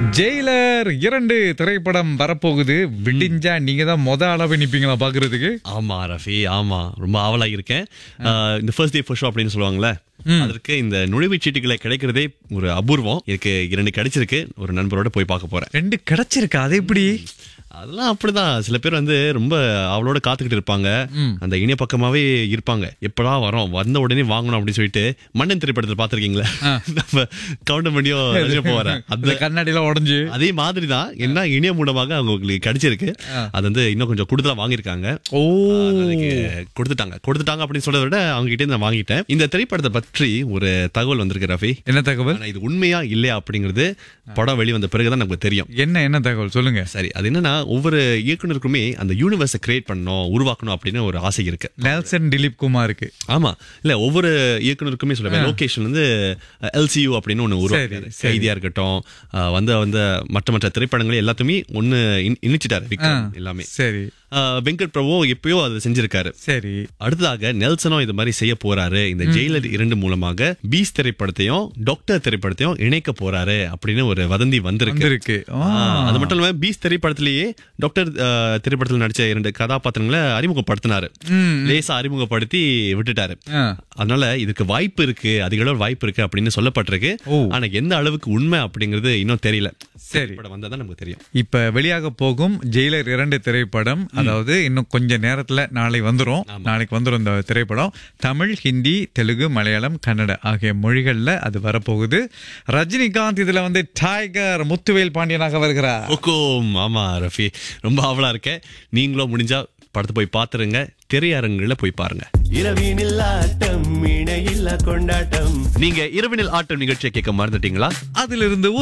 Jailer இரண்டு திரைப்படம் வரப்போகுது விடிஞ்சா நீங்க தான் மொத அளவு நிப்பீங்களா பாக்குறதுக்கு ஆமா ரஃபி ஆமா ரொம்ப ஆவலா இருக்கேன் ஆஹ் இந்த ஃபர்ஸ்ட் டே ஃபர்ஸ்ட் ஷோ அப்படின்னு சொல்லுவாங்கல்ல அதற்கு இந்த நுழைவுச் சீட்டுகளை கிடைக்கிறதே ஒரு அபூர்வம் எனக்கு இரண்டு கிடைச்சிருக்கு ஒரு நண்பரோட போய் பார்க்க போறேன் ரெண்டு கிடைச்சிருக்கா அது எப்படி அதெல்லாம் அப்படிதான் சில பேர் வந்து ரொம்ப அவளோட காத்துக்கிட்டு இருப்பாங்க அந்த இணைய பக்கமாவே இருப்பாங்க எப்படா வரோம் வந்த உடனே வாங்கணும் அப்படின்னு சொல்லிட்டு மன்னன் திரைப்படத்தில் பாத்திருக்கீங்களா நம்ம கவுண்டர் பண்ணியும் போறேன் அந்த அந்த கண்ணாடி எல்லாம் உடஞ்சு அதே மாதிரி தான் என்ன இணைய மூலமாக அவங்களுக்கு கிடைச்சிருக்கு அது வந்து இன்னும் கொஞ்சம் கூடுதலா வாங்கியிருக்காங்க ஓ அதுக்கு கொடுத்துட்டாங்க கொடுத்துட்டாங்க அப்படின்னு சொல்றதை விட அவங்க கிட்ட நான் வாங்கிட்டேன் இந்த திரைப்படத்தை பற்றி ஒரு தகவல் வந்திருக்கு ரஃபி என்ன தகவல் ஆனா இது உண்மையா இல்லையா அப்படிங்கிறது படம் வெளிவந்த பிறகுதான் நமக்கு தெரியும் என்ன என்ன தகவல் சொல்லுங்க சரி அது என்னன்னா ஒவ்வொரு இயக்குனருக்குமே அந்த யூனிவர்ஸை கிரியேட் பண்ணணும் உருவாக்கணும் அப்படின்னு ஒரு ஆசை இருக்கு நெல்சன் திலீப் குமாருக்கு ஆமா இல்ல ஒவ்வொரு இயக்குனருக்குமே சொல்லுவேன் லோகேஷன் வந்து எல்சியூ அப்படின்னு ஒண்ணு உருவாக்கினாரு சரி. கைதியா இருக்கட்டும் அஹ் வந்து வந்து மற்ற மற்ற திரைப்படங்களை எல்லாத்தையுமே ஒண்ணு இண்- இணைச்சிட்டாரு விக்ரம் எல்லாமே சரி அஹ் வெங்கட் பிரபு எப்பயோ அதை செஞ்சிருக்காரு சரி அடுத்ததாக நெல்சனும் இது மாதிரி செய்ய போறாரு இந்த ஜெயிலர் இரண்டு மூலமாக பீஸ் திரைப்படத்தையும் டாக்டர் திரைப்படத்தையும் இணைக்க போறாரு அப்படின்னு ஒரு வதந்தி வந்திருக்கு வந்திருக்கு ஆ. ஆ, அது மட்டும் இல்லாம பீஸ் திரைப்படத்திலேயே டாக்டர் அஹ், திரைப்படத்தில் நடிச்ச இரண்டு கதாபாத்திரங்களை அறிமுகப்படுத்தினாரு லேசா அறிமுகப்படுத்தி விட்டுட்டாரு ஆ. அதனால இதுக்கு வாய்ப்பு இருக்கு அதிக அளவு வாய்ப்பு இருக்கு அப்படின்னு சொல்லப்பட்டிருக்கு ஓ. ஆனா எந்த அளவுக்கு உண்மை அப்படிங்கிறது இன்னும் தெரியல சரி. திரைப்படம் வந்தாதான் நமக்கு தெரியும் இப்ப வெளியாக போகும் ஜெயிலர் இரண்டு திரைப்படம் அதாவது இன்னும் கொஞ்ச நேரத்துல நாளை வந்துரும் நாளைக்கு வந்துரும் இந்த திரைப்படம் தமிழ் ஹிந்தி தெலுங்கு மலையாளம் கன்னட ஆகிய மொழிகள்ல அது வரப்போகுது ரஜினிகாந்த் இதுல வந்து டைகர் முத்துவேல் பாண்டியனாக வருகிறார் ஓகோம் ஆமா ரஃபி ரொம்ப ஆவலா இருக்கேன் நீங்களும் முடிஞ்சா படத்தை போய் பாத்துருங்க திரையரங்குல போய் பாருங்க இரவினில் ஆட்டம் இணையில்லா கொண்டாட்டம் நீங்க இரவினில் ஆட்டம் நிகழ்ச்சியை கேட்க மறந்துட்டீங்களா அதிலிருந்து